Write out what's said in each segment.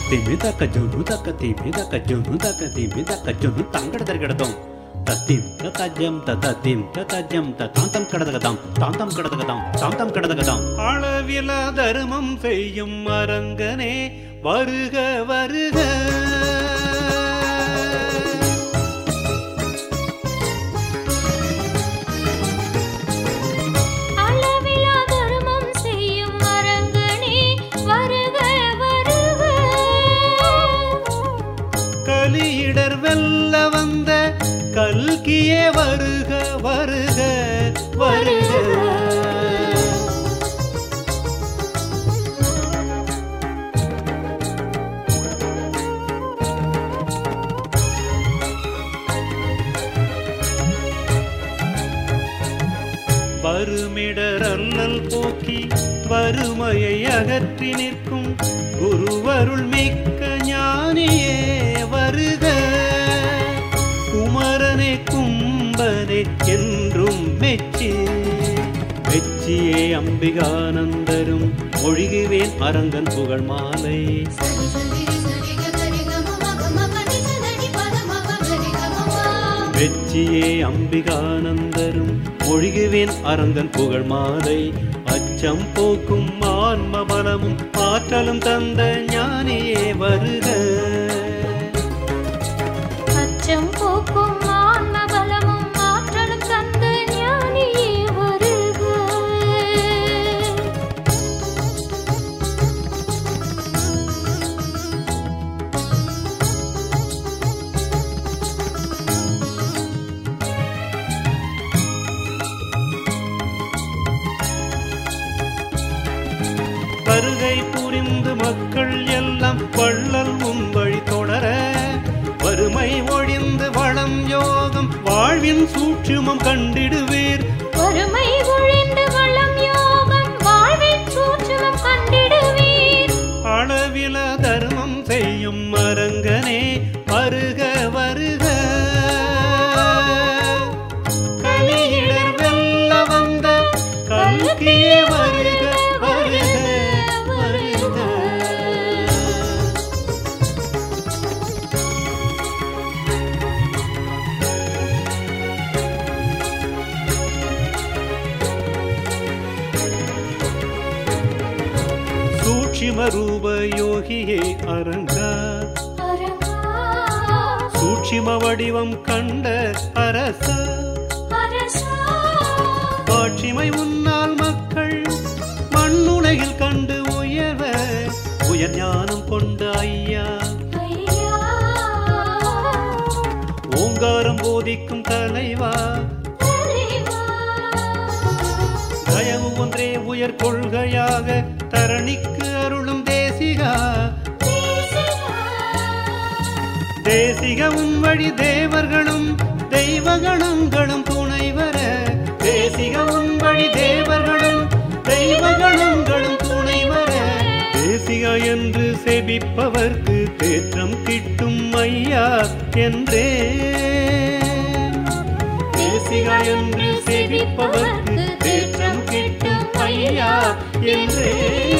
திமி தக்க ஜொனு தக்க திமி தக்க ஜொனு தக்க திமி தக்க ஜொனு தங்கட தருகிடதும் தத்திம் தத்தஜம் தத்தத்திம் தத்தஜம் தாந்தம் கடதகதாம் தாந்தம் கடதகதாம் தாந்தம் கடதகதாம் அளவில தர்மம் செய்யும் அரங்கனே வருக வருக அளவிலா தர்மம் செய்யும் அரங்கனே வருக வருக கலியிடர் வெல்ல வந்த கல்கியே வருக வருக வருக வருமிடர் அல்லல் போக்கி வறுமையை அகற்றி நிற்கும் குருவருள் மிக்க ஞானியே வருக குமரனே கும்பனே என்றும் மெச்சி வெச்சியே அம்பிகானந்தரும் ஒழுகுவேன் அரங்கன் புகழ் மாலை சரி சரி சரி கரி கம மக மக நி சரி பத மக கரி கம வெச்சியே அம்பிகானந்தரும் ஒழுகுவேன் அரங்கன் புகழ் மாலை அச்சம் போக்கும் ஆன்ம பலமும் ஆற்றலும் தந்த ஞானியே வருக அச்சம் போக்கும் ஆன்ம பலமும் ஆற்றலும் தந்த ஞானியே வருக வருகை புரிந்து மக்கள் எல்லாம் வள்ளல் உன் வழி தொடர வறுமை ஒழிந்து வளம் யோகம் வாழ்வின் சூட்சுமம் கண்டிடுவீர் வறுமை ஒழிந்து வளம் யோகம் வாழ்வின் சூட்சுமம் கண்டிடுவீர் அளவில தர்மம் செய்யும் அரங்கனே வருக வருக கலியிடர் வெல்ல வந்த கல்கியே வருக வருக வருக சூட்சிம ரூப யோகியே அரங்கா அரங்கா சூட்சிம வடிவம் கண்ட அரசா அரசா காட்சிமை உன்னால் மக்கள் மண்ணுலகில் கண்டு உயர்வ உயர் ஞானம் கொண்ட ஐயா ஐயா ஓங்காரம் போதிக்கும் தலைவா தலைவா தயவு ஒன்றே உயர் கொள்கையாக தரணிக்கு அருளும் தேசிகா தேசிகா தேசிக உன் வழி தேவர்களும் தெய்வகணங்களும் துணை வர தேசிக உன் வழி தேவர்களும் தெய்வகணங்களும் துணை வர தேசிகா என்று செபிப்பவர்க்கு தேற்றம் கிட்டும் ஐயா என்றே தேசிகா என்று செபிப்பவர்க்கு தேற்றம் கிட்டும் ஐயா என்றே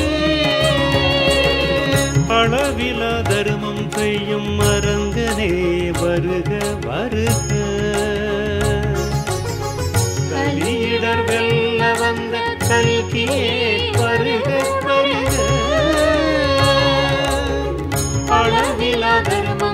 அளவில தர்மம் செய்யும் அரங்கனே வருக வருக கலியிடர் வெல்ல வந்த கல்கியே வருக வருக அளவில தர்மம்